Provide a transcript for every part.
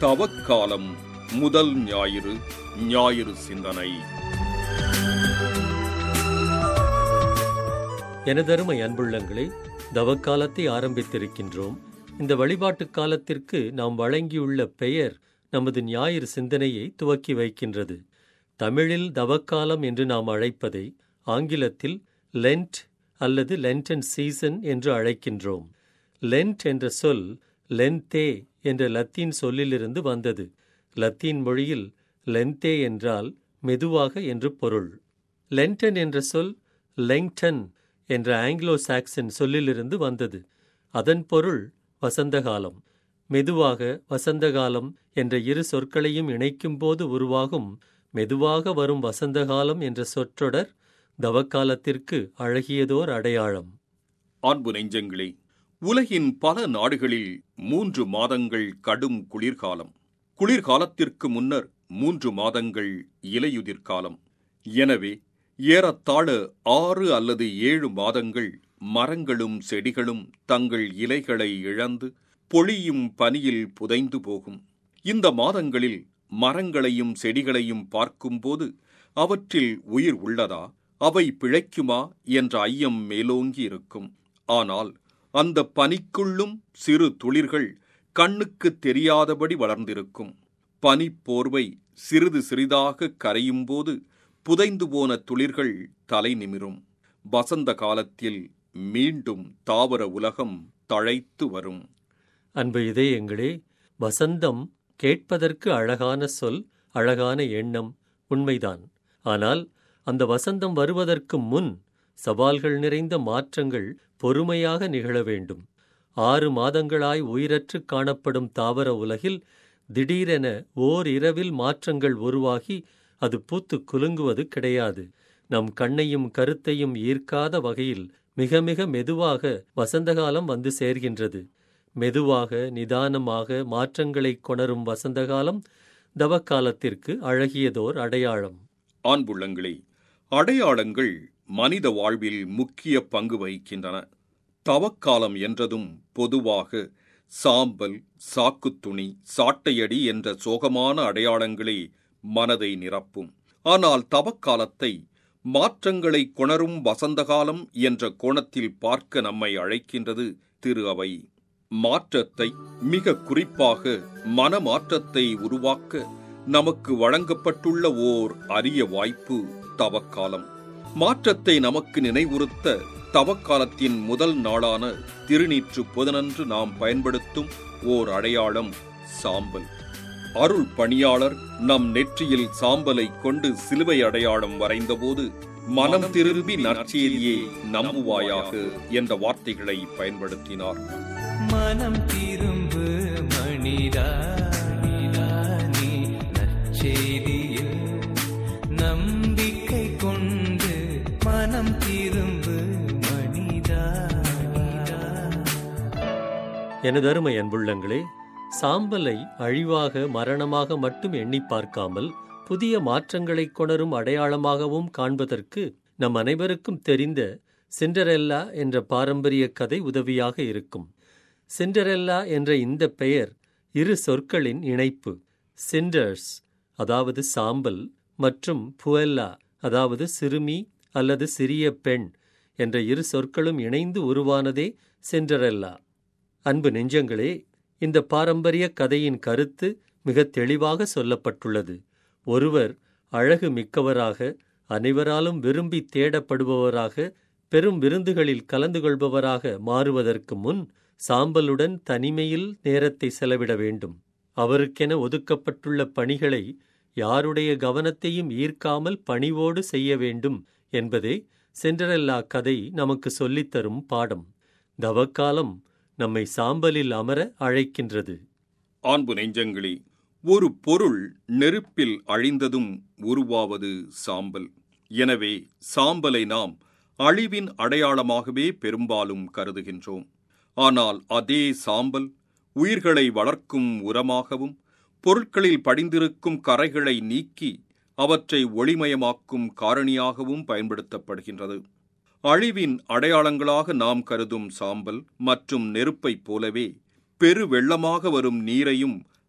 தவக்காலம் முதல் ஞாயிறு ஞாயிறு சிந்தனை எனதருமை அன்புள்ளங்களே தவக்காலத்தை ஆரம்பித்திருக்கின்றோம் இந்த வழிபாட்டு காலத்திற்கு நாம் வழங்கியுள்ள பெயர் நமது ஞாயிறு சிந்தனையை துவக்கி வைக்கின்றது தமிழில் தவக்காலம் என்று நாம் அழைப்பதை ஆங்கிலத்தில் லென்ட் அல்லது லென்டன் சீசன் என்று அழைக்கின்றோம் லென்ட் என்ற சொல் லென்தே என்ற லத்தீன் சொல்லிலிருந்து வந்தது லத்தீன் மொழியில் லென்தே என்றால் மெதுவாக என்று பொருள் லென்டன் என்ற சொல் லெங்டன் என்ற ஆங்கிலோ சாக்சன் சொல்லிலிருந்து வந்தது அதன் பொருள் வசந்தகாலம் மெதுவாக வசந்தகாலம் என்ற இரு சொற்களையும் இணைக்கும்போது உருவாகும் மெதுவாக வரும் வசந்தகாலம் என்ற சொற்றொடர் தவக்காலத்திற்கு அழகியதோர் அடையாளம் அன்பு நெஞ்சங்களே உலகின் பல நாடுகளில் மூன்று மாதங்கள் கடும் குளிர்காலம் குளிர்காலத்திற்கு முன்னர் மூன்று மாதங்கள் இலையுதிர் காலம் எனவே ஏறத்தாழ ஆறு அல்லது ஏழு மாதங்கள் மரங்களும் செடிகளும் தங்கள் இலைகளை இழந்து பொழியும் பனியில் புதைந்து போகும் இந்த மாதங்களில் மரங்களையும் செடிகளையும் பார்க்கும்போது அவற்றில் உயிர் உள்ளதா அவை பிழைக்குமா என்ற ஐயம் மேலோங்கி இருக்கும் ஆனால் அந்த பனிக்குள்ளும் சிறு துளிர்கள் கண்ணுக்கு தெரியாதபடி வளர்ந்திருக்கும் பனிப்போர்வை சிறிது சிறிதாக கரையும்போது புதைந்து போன துளிர்கள் தலை நிமிரும் வசந்த காலத்தில் மீண்டும் தாவர உலகம் தழைத்து வரும் அன்பு இதயங்களே வசந்தம் கேட்பதற்கு அழகான சொல் அழகான எண்ணம் உண்மைதான் ஆனால் அந்த வசந்தம் வருவதற்கு முன் சவால்கள் நிறைந்த மாற்றங்கள் பொறுமையாக நிகழ வேண்டும் ஆறு மாதங்களாய் உயிரற்று காணப்படும் தாவர உலகில் திடீரென ஓர் இரவில் மாற்றங்கள் உருவாகி அது பூத்து குலுங்குவது கிடையாது நம் கண்ணையும் கருத்தையும் ஈர்க்காத வகையில் மிக மிக மெதுவாக வசந்தகாலம் வந்து சேர்கின்றது மெதுவாக நிதானமாக மாற்றங்களைக் கொணரும் வசந்தகாலம் தவக்காலத்திற்கு அழகியதோர் அடையாளம் ஆண்புள்ளங்களே அடையாளங்கள் மனித வாழ்வில் முக்கிய பங்கு வகிக்கின்றன தவக்காலம் என்றதும் பொதுவாக சாம்பல் சாக்குத்துணி சாட்டையடி என்ற சோகமான அடையாளங்களே மனதை நிரப்பும் ஆனால் தவக்காலத்தை மாற்றங்களை கொணரும் வசந்தகாலம் என்ற கோணத்தில் பார்க்க நம்மை அழைக்கின்றது திரு அவை மாற்றத்தை மிக குறிப்பாக மனமாற்றத்தை உருவாக்க நமக்கு வழங்கப்பட்டுள்ள ஓர் அரிய வாய்ப்பு தவக்காலம் மாற்றத்தை நமக்கு நினைவுறுத்த தவக்காலத்தின் முதல் நாளான திருநீற்று புதனன்று நாம் பயன்படுத்தும் ஓர் அடையாளம் சாம்பல் அருள் பணியாளர் நம் நெற்றியில் சாம்பலை கொண்டு சிலுவை அடையாளம் வரைந்தபோது மனம் திரும்பி நற்செய்தியை நம்புவாயாக என்ற வார்த்தைகளை பயன்படுத்தினார் மனம் திரும்பு மணிதா நீ நற்செய்தியில் நம்பிக்கை கொண்டு மனம் திரும்பு மணிதா எனதருமை அன்புள்ளங்களே சாம்பலை அழிவாக மரணமாக மட்டும் எண்ணி பார்க்காமல் புதிய மாற்றங்களைக் கொணரும் அடையாளமாகவும் காண்பதற்கு நம் அனைவருக்கும் தெரிந்த சிண்டரெல்லா என்ற பாரம்பரிய கதை உதவியாக இருக்கும் சிண்டரெல்லா என்ற இந்த பெயர் இரு சொற்களின் இணைப்பு சிண்டர்ஸ் அதாவது சாம்பல் மற்றும் புவெல்லா அதாவது சிறுமி அல்லது சிறிய பெண் என்ற இரு சொற்களும் இணைந்து உருவானதே சிண்டரெல்லா அன்பு நெஞ்சங்களே இந்த பாரம்பரிய கதையின் கருத்து மிக தெளிவாக சொல்லப்பட்டுள்ளது ஒருவர் அழகு மிக்கவராக அனைவராலும் விரும்பி தேடப்படுபவராக பெரும் விருந்துகளில் கலந்து கொள்பவராக மாறுவதற்கு முன் சாம்பலுடன் தனிமையில் நேரத்தை செலவிட வேண்டும் அவருக்கென ஒதுக்கப்பட்டுள்ள பணிகளை யாருடைய கவனத்தையும் ஈர்க்காமல் பணிவோடு செய்ய வேண்டும் என்பதே சென்றரெல்லா கதை நமக்கு சொல்லித்தரும் பாடம் தவக்காலம் நம்மை சாம்பலில் அமர அழைக்கின்றது ஆண்பு நெஞ்சங்களே ஒரு பொருள் நெருப்பில் அழிந்ததும் உருவாவது சாம்பல் எனவே சாம்பலை நாம் அழிவின் அடையாளமாகவே பெரும்பாலும் கருதுகின்றோம் ஆனால் அதே சாம்பல் உயிர்களை வளர்க்கும் உரமாகவும் பொருட்களில் படிந்திருக்கும் கரைகளை நீக்கி அவற்றை ஒளிமயமாக்கும் காரணியாகவும் பயன்படுத்தப்படுகின்றது அழிவின் அடையாளங்களாக நாம் கருதும் சாம்பல் மற்றும் நெருப்பைப் போலவே பெரு வெள்ளமாக வரும் நீரையும்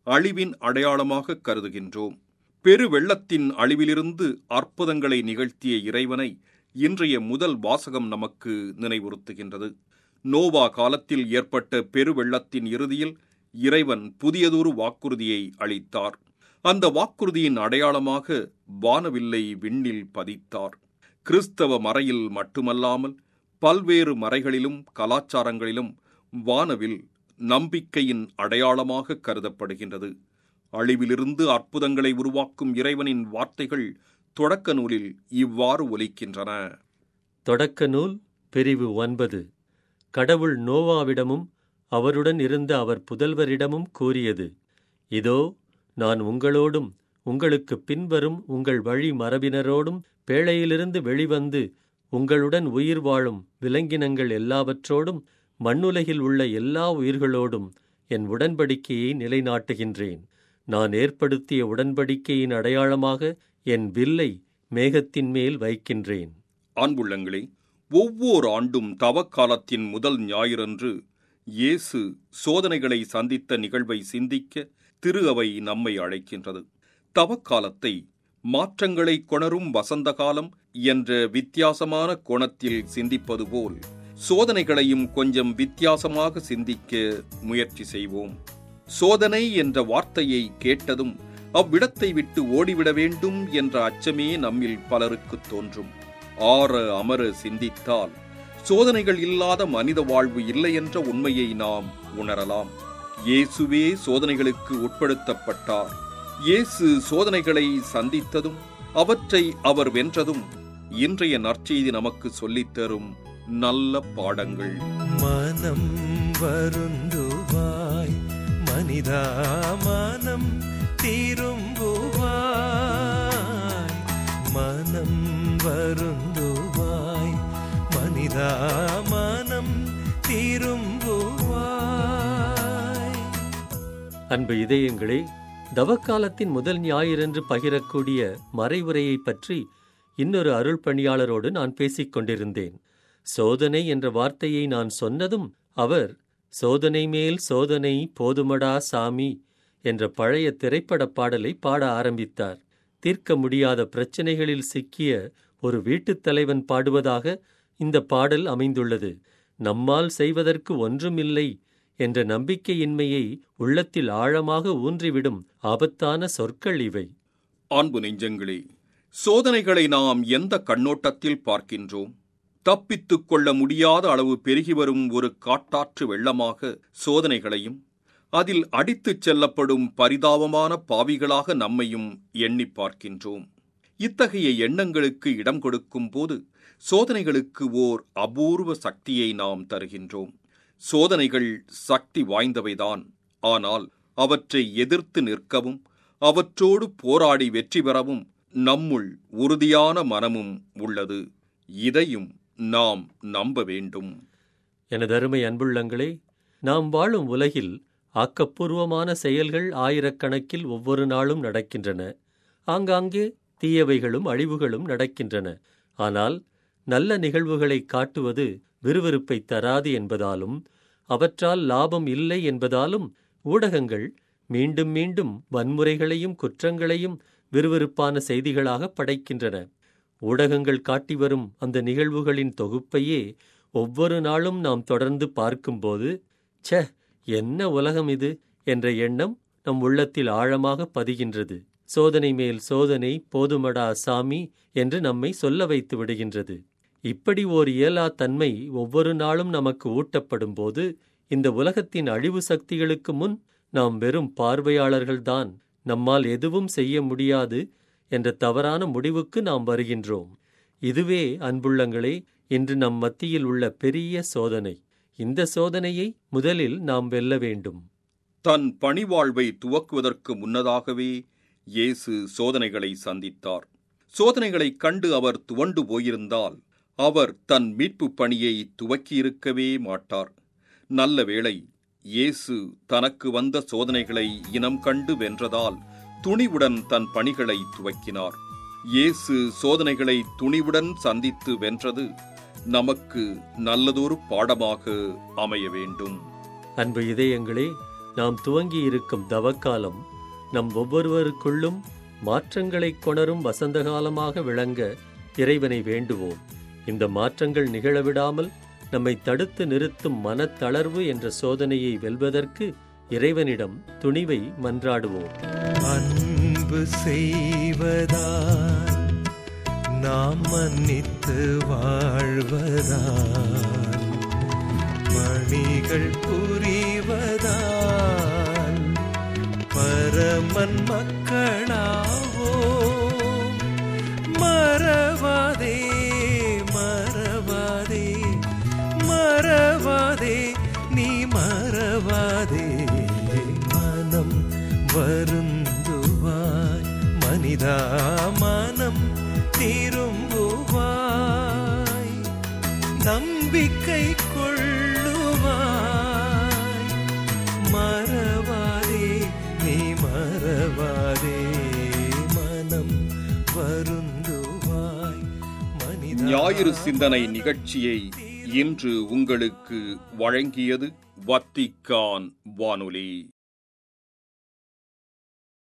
அழிவின் அடையாளமாக கருதுகின்றோம் பெருவெள்ளத்தின் அழிவிலிருந்து அற்புதங்களை நிகழ்த்திய இறைவனை இன்றைய முதல் வாசகம் நமக்கு நினைவுறுத்துகின்றது நோவா காலத்தில் ஏற்பட்ட பெருவெள்ளத்தின் இறுதியில் இறைவன் புதியதொரு வாக்குறுதியை அளித்தார் அந்த வாக்குறுதியின் அடையாளமாக வானவில்லை விண்ணில் பதித்தார் கிறிஸ்தவ மறையில் மட்டுமல்லாமல் பல்வேறு மறைகளிலும் கலாச்சாரங்களிலும் வானவில் நம்பிக்கையின் அடையாளமாக கருதப்படுகின்றது அழிவிலிருந்து அற்புதங்களை உருவாக்கும் இறைவனின் வார்த்தைகள் தொடக்க நூலில் இவ்வாறு ஒலிக்கின்றன தொடக்க நூல் பிரிவு ஒன்பது கடவுள் நோவாவிடமும் அவருடன் இருந்த அவர் புதல்வரிடமும் கூறியது இதோ நான் உங்களோடும் உங்களுக்கு பின்வரும் உங்கள் வழி மரபினரோடும் பேழையிலிருந்து வெளிவந்து உங்களுடன் உயிர் வாழும் விலங்கினங்கள் எல்லாவற்றோடும் மண்ணுலகில் உள்ள எல்லா உயிர்களோடும் என் உடன்படிக்கையை நிலைநாட்டுகின்றேன் நான் ஏற்படுத்திய உடன்படிக்கையின் அடையாளமாக என் வில்லை மேகத்தின் மேல் வைக்கின்றேன் அன்புள்ளங்களே ஒவ்வொரு ஆண்டும் தவக்காலத்தின் முதல் ஞாயிறன்று இயேசு சோதனைகளை சந்தித்த நிகழ்வை சிந்திக்க திரு அவை நம்மை அழைக்கின்றது தவக்காலத்தை மாற்றங்களை கொணரும் வசந்த காலம் என்ற வித்தியாசமான கோணத்தில் சிந்திப்பது போல் சோதனைகளையும் கொஞ்சம் வித்தியாசமாக சிந்திக்க முயற்சி செய்வோம் சோதனை என்ற வார்த்தையை கேட்டதும் அவ்விடத்தை விட்டு ஓடிவிட வேண்டும் என்ற அச்சமே நம்மில் பலருக்கு தோன்றும் ஆற அமர சிந்தித்தால் சோதனைகள் இல்லாத மனித வாழ்வு இல்லை என்ற உண்மையை நாம் உணரலாம் இயேசுவே சோதனைகளுக்கு உட்படுத்தப்பட்டார் இயேசு சோதனைகளை சந்தித்ததும் அவற்றை அவர் வென்றதும் இன்றைய நற்செய்தி நமக்கு சொல்லித் தரும் நல்ல பாடங்கள் மனம் வருந்துவாய் மனிதா மனம் திரும்புவாய் மனம் வருந்துவாய் மனிதா மனம் திரும்புவாய் அன்பு இதயங்களே தவக்காலத்தின் முதல் ஞாயிறன்று பகிரக்கூடிய மறைவுரையை பற்றி இன்னொரு அருள் பணியாளரோடு நான் பேசிக் கொண்டிருந்தேன் சோதனை என்ற வார்த்தையை நான் சொன்னதும் அவர் சோதனை மேல் சோதனை போதுமடா சாமி என்ற பழைய திரைப்படப் பாடலை பாட ஆரம்பித்தார் தீர்க்க முடியாத பிரச்சனைகளில் சிக்கிய ஒரு வீட்டுத் தலைவன் பாடுவதாக இந்த பாடல் அமைந்துள்ளது நம்மால் செய்வதற்கு ஒன்றுமில்லை என்ற நம்பிக்கையின்மையை உள்ளத்தில் ஆழமாக ஊன்றிவிடும் ஆபத்தான சொற்கள் இவை அன்பு நெஞ்சங்களே சோதனைகளை நாம் எந்த கண்ணோட்டத்தில் பார்க்கின்றோம் தப்பித்துக் கொள்ள முடியாத அளவு பெருகி வரும் ஒரு காட்டாற்று வெள்ளமாக சோதனைகளையும் அதில் அடித்துச் செல்லப்படும் பரிதாபமான பாவிகளாக நம்மையும் எண்ணி பார்க்கின்றோம் இத்தகைய எண்ணங்களுக்கு இடம் கொடுக்கும் போது சோதனைகளுக்கு ஓர் அபூர்வ சக்தியை நாம் தருகின்றோம் சோதனைகள் சக்தி வாய்ந்தவைதான் ஆனால் அவற்றை எதிர்த்து நிற்கவும் அவற்றோடு போராடி வெற்றி பெறவும் நம்முள் உறுதியான மனமும் உள்ளது இதையும் நாம் நம்ப வேண்டும் எனதருமை அன்புள்ளங்களே நாம் வாழும் உலகில் ஆக்கப்பூர்வமான செயல்கள் ஆயிரக்கணக்கில் ஒவ்வொரு நாளும் நடக்கின்றன ஆங்காங்கே தீயவைகளும் அழிவுகளும் நடக்கின்றன ஆனால் நல்ல நிகழ்வுகளை காட்டுவது விறுவிறுப்பை தராது என்பதாலும் அவற்றால் லாபம் இல்லை என்பதாலும் ஊடகங்கள் மீண்டும் மீண்டும் வன்முறைகளையும் குற்றங்களையும் விறுவிறுப்பான செய்திகளாக படைக்கின்றன ஊடகங்கள் காட்டி வரும் அந்த நிகழ்வுகளின் தொகுப்பையே ஒவ்வொரு நாளும் நாம் தொடர்ந்து பார்க்கும்போது ச்சே என்ன உலகம் இது என்ற எண்ணம் நம் உள்ளத்தில் ஆழமாக பதிகின்றது சோதனை மேல் சோதனை போதுமடா சாமி என்று நம்மை சொல்ல வைத்து விடுகின்றது இப்படி ஓர் இயலா தன்மை ஒவ்வொரு நாளும் நமக்கு ஊட்டப்படும் போது இந்த உலகத்தின் அழிவு சக்திகளுக்கு முன் நாம் வெறும் பார்வையாளர்கள்தான் நம்மால் எதுவும் செய்ய முடியாது என்ற தவறான முடிவுக்கு நாம் வருகின்றோம் இதுவே அன்புள்ளங்களே இன்று நம் மத்தியில் உள்ள பெரிய சோதனை இந்த சோதனையை முதலில் நாம் வெல்ல வேண்டும் தன் பணிவாழ்வை துவக்குவதற்கு முன்னதாகவே இயேசு சோதனைகளை சந்தித்தார் சோதனைகளைக் கண்டு அவர் துவண்டு போயிருந்தால் அவர் தன் மீட்புப் பணியை துவக்கியிருக்கவே மாட்டார் நல்ல வேளை இயேசு தனக்கு வந்த சோதனைகளை இனம் கண்டு வென்றதால் துணிவுடன் தன் பணிகளை துவக்கினார் இயேசு சோதனைகளை துணிவுடன் சந்தித்து வென்றது நமக்கு நல்லதொரு பாடமாக அமைய வேண்டும் அன்பு இதயங்களே நாம் துவங்கியிருக்கும் தவக்காலம் நம் ஒவ்வொருவருக்குள்ளும் மாற்றங்களைக் கொணரும் வசந்த காலமாக விளங்க இறைவனை வேண்டுவோம் இந்த மாற்றங்கள் நிகழவிடாமல் நம்மை தடுத்து நிறுத்தும் மனத்தளர்வு என்ற சோதனையை வெல்வதற்கு இறைவனிடம் துணிவை மன்றாடுவோம் அன்பு செய்வதால் நாம் மன்னித்து வாழ்வதால் மணிகள் புரிவதால் பரமன் மக்களாவோம் மறவாதே மறவாதே மறவாதே நீ மறவாதே மனம் வருந்துவாய் மனிதா மனம் திரும்புவாய் நம்பிக்கை கொள்ளுவாய் மறவாதே நீ மறவாதே மனம் வருந்துவாய் மனிதா ஞாயிறு சிந்தனை நிகழ்ச்சியை இன்று உங்களுக்கு வழங்கியது வத்திக்கான் வானொலி